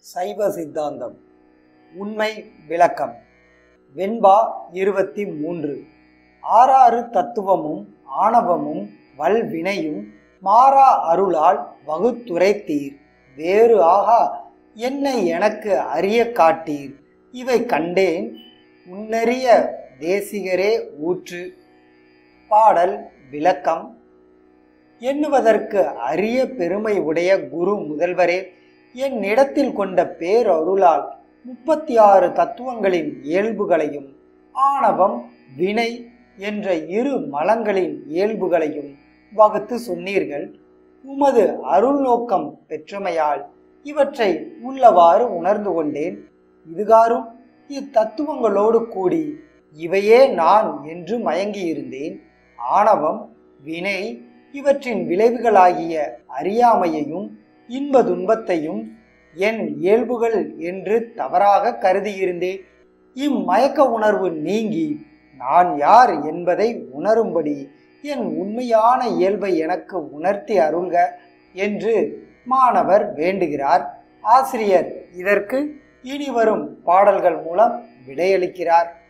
சைவ சித்தாந்தம் உண்மை விளக்கம் வெண்பா இருபத்தி மூன்று ஆறாறு தத்துவமும் ஆணவமும் வல்வினையும் மாறா அருளால் வகுத்துரைத்தீர் வேறு ஆகா என்னை எனக்கு அறிய காட்டீர் இவை கண்டேன் உன்னறிய தேசிகரே ஊற்று பாடல் விளக்கம் எண்ணுவதற்கு அரிய பெருமை உடைய குரு முதல்வரே என்னிடத்தில் கொண்ட பேரருளால் முப்பத்தி ஆறு தத்துவங்களின் இயல்புகளையும் ஆணவம் வினை என்ற இரு மலங்களின் இயல்புகளையும் வகுத்து சொன்னீர்கள் உமது அருள் நோக்கம் பெற்றமையால் இவற்றை உள்ளவாறு உணர்ந்து கொண்டேன் இதுகாரும் இத்தத்துவங்களோடு கூடி இவையே நான் என்று மயங்கியிருந்தேன் ஆணவம் வினை இவற்றின் விளைவுகளாகிய அறியாமையையும் இன்ப துன்பத்தையும் என் இயல்புகள் என்று தவறாக கருதியிருந்தேன் இம்மயக்க உணர்வு நீங்கி நான் யார் என்பதை உணரும்படி என் உண்மையான இயல்பை எனக்கு உணர்த்தி அருள்க என்று மாணவர் வேண்டுகிறார் ஆசிரியர் இதற்கு இனி வரும் பாடல்கள் மூலம் விடையளிக்கிறார்